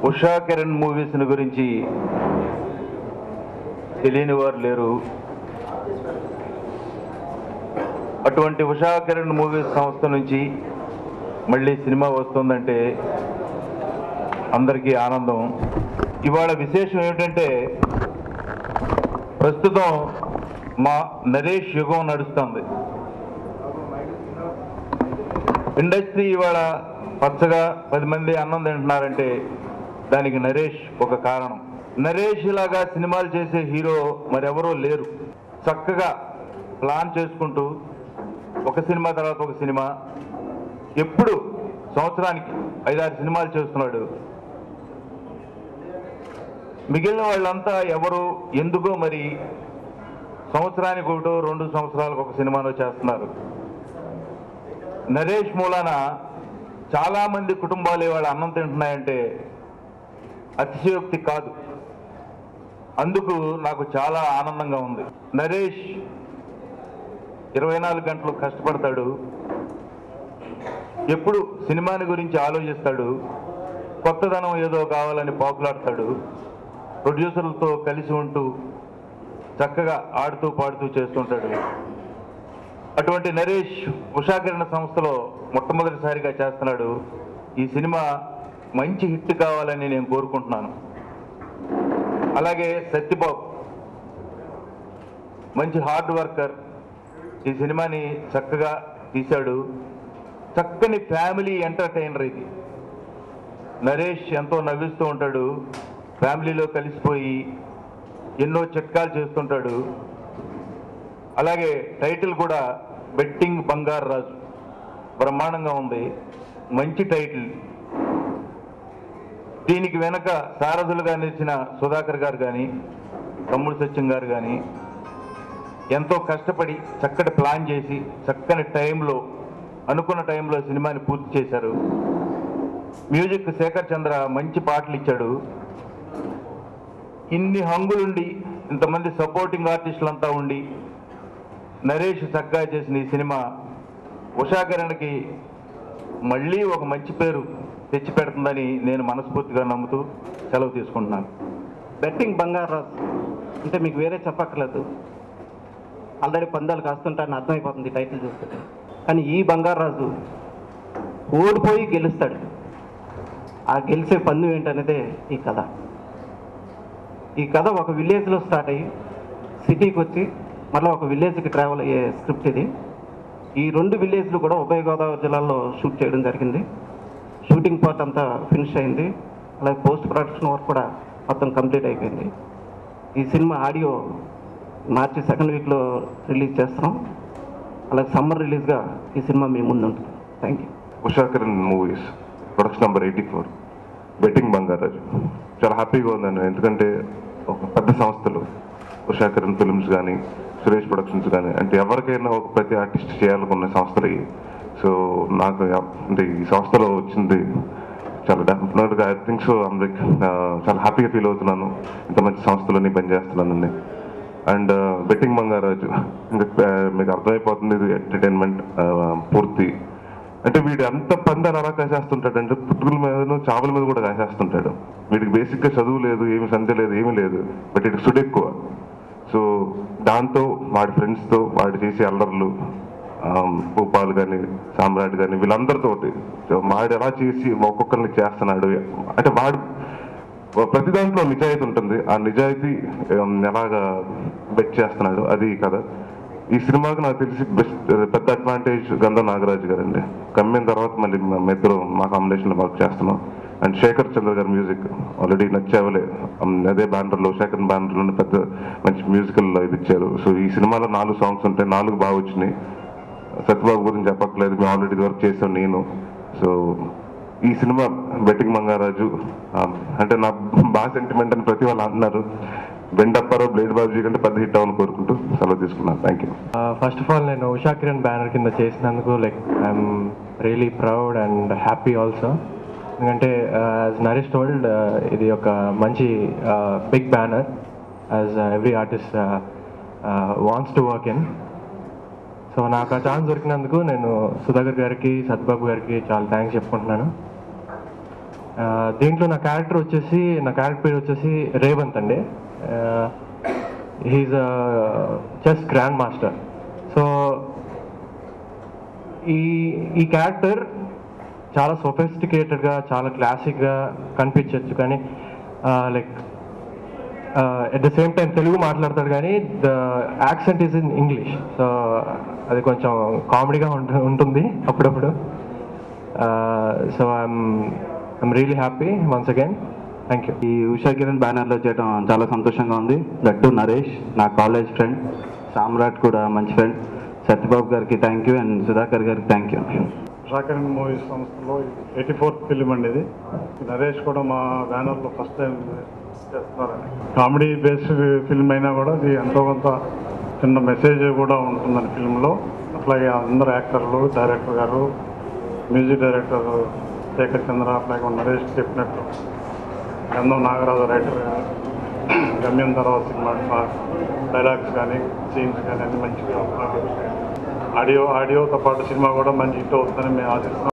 Usha Kiran movies గురించి తెలియని వారు లేరు అటువంటి ఉషా కిరణ్ మూవీస్ సంస్థ నుంచి మళ్ళీ సినిమా వస్తుందంటే అందరికీ ఆనందం ఇవాళ విశేషం ఏమిటంటే ప్రస్తుతం మా నరేష్ యుగం నడుస్తుంది ఇండస్ట్రీ ఇవాళ పచ్చగా పది మంది అన్నం తింటున్నారంటే దానికి నరేష్ ఒక కారణం నరేష్ లాగా సినిమాలు చేసే హీరో మరెవరూ లేరు చక్కగా ప్లాన్ చేసుకుంటూ ఒక సినిమా తర్వాత ఒక సినిమా ఎప్పుడు సంవత్సరానికి ఐదారు సినిమాలు చేస్తున్నాడు మిగిలిన వాళ్ళంతా ఎవరు ఎందుకో మరి సంవత్సరానికి ఒకటో రెండు సంవత్సరాలకు ఒక సినిమాలో చేస్తున్నారు నరేష్ మూలాన చాలా మంది కుటుంబాలు ఇవాళ అన్నం తింటున్నాయంటే అతిశయోక్తి కాదు అందుకు నాకు చాలా ఆనందంగా ఉంది నరేష్ ఇరవై నాలుగు గంటలు కష్టపడతాడు ఎప్పుడు సినిమాని గురించి ఆలోచిస్తాడు కొత్తదనం ఏదో కావాలని పాకులాడతాడు ప్రొడ్యూసర్లతో కలిసి ఉంటూ చక్కగా ఆడుతూ పాడుతూ చేస్తుంటాడు అటువంటి నరేష్ ఉషాకిరణ సంస్థలో మొట్టమొదటిసారిగా చేస్తున్నాడు ఈ సినిమా మంచి హిట్ కావాలని నేను కోరుకుంటున్నాను అలాగే సత్యబాబు మంచి హార్డ్ వర్కర్ ఈ సినిమాని చక్కగా తీశాడు చక్కని ఫ్యామిలీ ఎంటర్టైనర్ ఇది నరేష్ ఎంతో నవ్విస్తూ ఉంటాడు ఫ్యామిలీలో కలిసిపోయి ఎన్నో చిట్కాలు చేస్తుంటాడు అలాగే టైటిల్ కూడా బెట్టింగ్ బంగారు రాజు బ్రహ్మాండంగా ఉంది మంచి టైటిల్ దీనికి వెనక సారథులుగా నిలిచిన సుధాకర్ గారు కానీ తమ్ముడు సత్యం గారు కానీ ఎంతో కష్టపడి చక్కటి ప్లాన్ చేసి చక్కని టైంలో అనుకున్న టైంలో సినిమాని పూర్తి చేశారు మ్యూజిక్ శేఖర్ చంద్ర మంచి పాటలు ఇచ్చాడు ఇన్ని హంగులుండి ఇంతమంది సపోర్టింగ్ ఆర్టిస్టులంతా ఉండి నరేష్ చక్కగా చేసిన ఈ సినిమా ఉషాకరణకి మళ్ళీ ఒక మంచి పేరు తెచ్చి పెడుతుందని నేను మనస్ఫూర్తిగా నమ్ముతూ సెలవు తీసుకుంటున్నాను బెట్టింగ్ బంగారు రాజు అంటే మీకు వేరే చెప్పక్కర్లేదు ఆల్రెడీ పందాలు కాస్తుంటారని అర్థమైపోతుంది టైటిల్ చూస్తుంటే కానీ ఈ బంగారు రాజు ఓడిపోయి గెలుస్తాడు ఆ గెలిచే పందెం ఏంటనేదే ఈ కథ ఈ కథ ఒక విలేజ్లో స్టార్ట్ అయ్యి సిటీకి వచ్చి మళ్ళీ ఒక విలేజ్కి ట్రావెల్ అయ్యే స్క్రిప్ట్ ఇది ఈ రెండు విలేజ్లు కూడా ఉభయ గోదావరి జిల్లాలో షూట్ చేయడం జరిగింది షూటింగ్ పార్ట్ అంతా ఫినిష్ అయింది అలాగే పోస్ట్ ప్రొడక్షన్ వర్క్ కూడా మొత్తం కంప్లీట్ అయిపోయింది ఈ సినిమా ఆడియో మార్చి సెకండ్ వీక్లో రిలీజ్ చేస్తున్నాం అలాగే సమ్మర్ రిలీజ్గా ఈ సినిమా మీ ముందు ఉంటుంది thank you Usha Kiran movies production number eighty four betting Bangaraju చాలా హ్యాపీగా ఉందండి ఎందుకంటే ఒక పెద్ద సంస్థలు ఉషాకరణ్ ఫిల్మ్స్ కానీ సురేష్ ప్రొడక్షన్స్ కానీ అంటే ఎవరికైనా ఒక ప్రతి ఆర్టిస్ట్ చేయాలనుకున్న సంస్థలు ఇవి సో నాకు ఎవ- అంటే ఈ సంస్థలో వచ్చింది చాలా డెఫినెట్గా I think so I'm like చాలా హ్యాపీగా ఫీల్ అవుతున్నాను ఇంత మంచి సంస్థలని పనిచేస్తున్నానండి అండ్ బెట్టింగ్ బంగారాజు ఇంకా ఆ, మీకు అర్థమైపోతుంది ఇది ఎంటర్టైన్మెంట్ పూర్తి అంటే వీడు అంత పందాలు అలా కాసేస్తుంటాడు అంటే పుట్టుకుల మీదను చావుల మీద కూడా కాసేస్తుంటాడు వీడికి బేసిక్గా చదువు లేదు ఏమి సంధ్య లేదు ఏమీ లేదు బట్ ఇటు సుడు ఎక్కువ సో దాంతో వాడి ఫ్రెండ్స్తో వాడు చేసే అల్లర్లు ఆమ్, భూపాల్ కానీ సామ్రాట్ కానీ వీళ్ళందరితోటి సో వాడు ఎలా చేసి ఒక్కొక్కరిని చేస్తున్నాడు అంటే వాడు ప్రతి దాంట్లో నిజాయితీ ఉంటుంది ఆ నిజాయితీ ఆమ్, ఎలాగా బెట్ చేస్తున్నాడు అది కదా ఈ సినిమాకి నాకు తెలిసి బెస్ట్ పెద్ద అడ్వాంటేజ్ గంధం నాగరాజు గారు అండి కమ్మిన తర్వాత మళ్ళీ మేము ఇద్దరు మా కాంబినేషన్లో వర్క్ చేస్తున్నాం అండ్ శేఖర్ చంద్ర గారి మ్యూజిక్ ఆల్రెడీ నచ్చేవలే ఆమ్, అదే బ్యానర్లో శేఖర్ బ్యానర్లో పెద్ద మంచి మ్యూజికల్ ఇది ఇచ్చారు సో ఈ సినిమాలో నాలుగు సాంగ్స్ ఉంటాయి నాలుగు బాగా వచ్చినాయి సత్యబాబు గురించి చెప్పట్లేదు మేము ఆల్రెడీ వర్క్ చేసాం నేను సో ఈ సినిమా బెట్టింగ్ మంగారాజు ఆ, అంటే నా బాగా సెంటిమెంట్ అని ప్రతి వాళ్ళు అంటున్నారు బెండప్పారో బ్లేడ్ బాబుజీ కంటే పెద్ద హిట్ అవ్వాలని కోరుకుంటూ సెలవు తీసుకున్నాను thank you first of all నేను ఉషా కిరణ్ బ్యానర్ కింద చేసినందుకు like I'm really proud and happy also ఎందుకంటే యాజ్ నరేష్ టోల్డ్ ఇది ఒక మంచి big banner as every artist wants to work in so నాకు ఆ ఛాన్స్ దొరికినందుకు నేను సుధాకర్ గారికి సత్బాబు గారికి చాలా థ్యాంక్స్ చెప్పుకుంటున్నాను ఆ, దీంట్లో నా క్యారెక్టర్ వచ్చేసి నా క్యారెక్టర్ పేరు వచ్చేసి రేవంత్ అండి he's chess grand master so ఈ ఈ క్యారెక్టర్ చాలా సొఫిస్టికేటెడ్గా చాలా క్లాసిక్గా కనిపించవచ్చు కానీ like at the same time Telugu మాట్లాడతాడు కానీ the accent is in English so అది కొంచెం కామెడీగా ఉంటు ఉంటుంది అప్పుడప్పుడు so I'm I'm really happy once again thank you ఈ ఉషా కిరణ్ బ్యానర్లో చేయడం చాలా సంతోషంగా ఉంది దట్టు నరేష్ నా కాలేజ్ ఫ్రెండ్ సామ్రాట్ కూడా మంచి ఫ్రెండ్ సత్యబాబు గారికి థ్యాంక్ యూ అండ్ సుధాకర్ గారికి థ్యాంక్ యూ షాకరణ్ మూవీస్ సంస్థలో ఎయిటీ ఫోర్త్ ఫిలిం అండి ఇది నరేష్ కూడా మా బ్యానర్లో ఫస్ట్ టైం చేస్తున్నారండి కామెడీ బేస్డ్ ఫిల్మ్ అయినా కూడా ఇది ఎంతో కొంత చిన్న మెసేజ్ కూడా ఉంటుందండి ఫిల్మ్లో అట్లాగే అందరు యాక్టర్లు డైరెక్టర్ గారు మ్యూజిక్ డైరెక్టర్ శేఖర్ చంద్ర అట్లాగే నరేష్ చెప్పినట్టు గంధం నాగరాజు రైటర్ గమ్యం తర్వాత సినిమా డైలాగ్స్ కానీ సీన్స్ కానీ అన్ని మంచిగా ఆడియో ఆడియోతో పాటు సినిమా కూడా మంచి హిట్ అవుతుందని మేము ఆశిస్తున్నాం